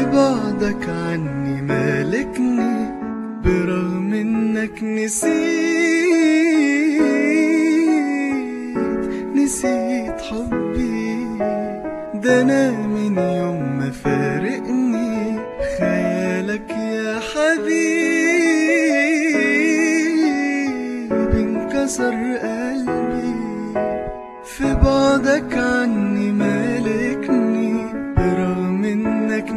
بعدك عني مالكني برغم انك نسيت نسيت حبي ده انا من يوم ما فارقني خيالك يا حبيبي انكسر قلبي في بعدك عني مالكني برغم انك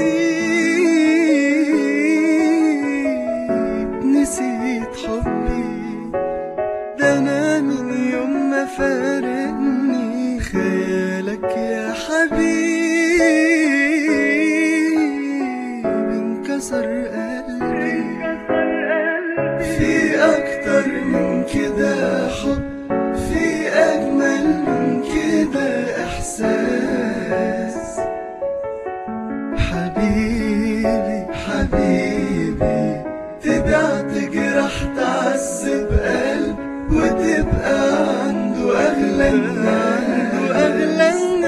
نسيت نسيت حبي ده انا من يوم ما فارقني خيالك يا حبيبي انكسر قلبي في اكتر من كده حب في اجمل من كده احساس حبيبي حبيبي تبع تجرح تعذب قلب وتبقى عنده أغلى الناس أغلى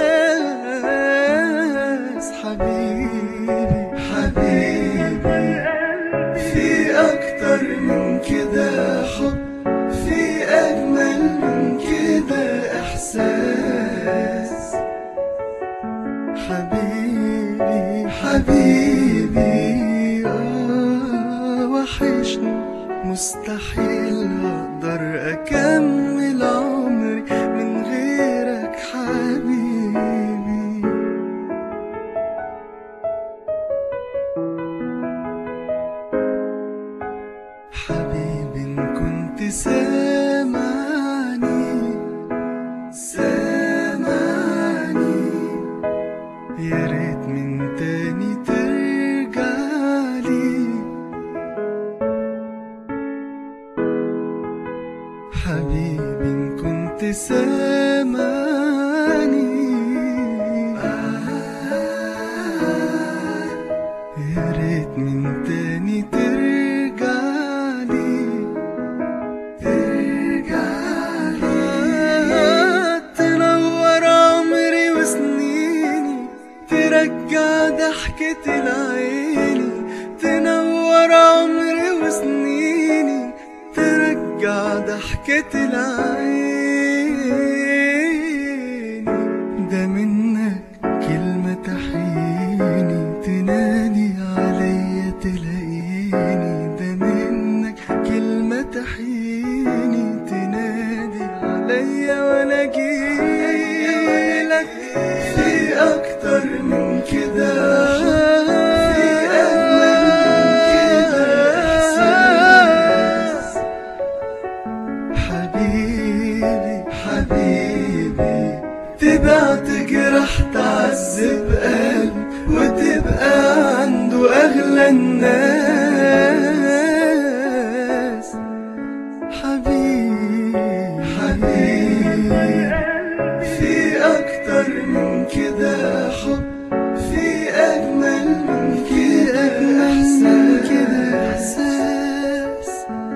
الناس حبيبي حبيبي في أكتر من كده حب في أجمل من كده إحساس حبيبي حبيبي آه وحشني مستحيل اقدر اكمل عمري من غيرك حبيبي حبيبي إن كنت سامعني سامعني يا ريت من تاني ترجعلي حبيبي إن كنت سامعني يا ريت من تاني ترجعلي ترجعلي تنور عمري وسنيني ترجع ضحكة العيني تنور عمري وسنيني ترجع ضحكة العيني ده منك كلمة تحييني تنادي عليا تلاقيني ده منك كلمة تحييني تنادي عليا وانا جيلك في اكتر من كده في اجمل من كده احساس حبيبي حبيبي تبع تجرح تعذب قلب وتبقى عنده أغلى الناس حبيبي حبيبي في أكتر من كده حب في أجمل من كده إحساس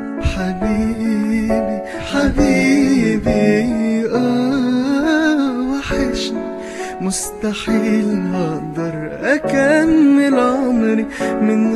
حبيبي حبيبي آه وحشني مستحيل هقدر أكمل عمري من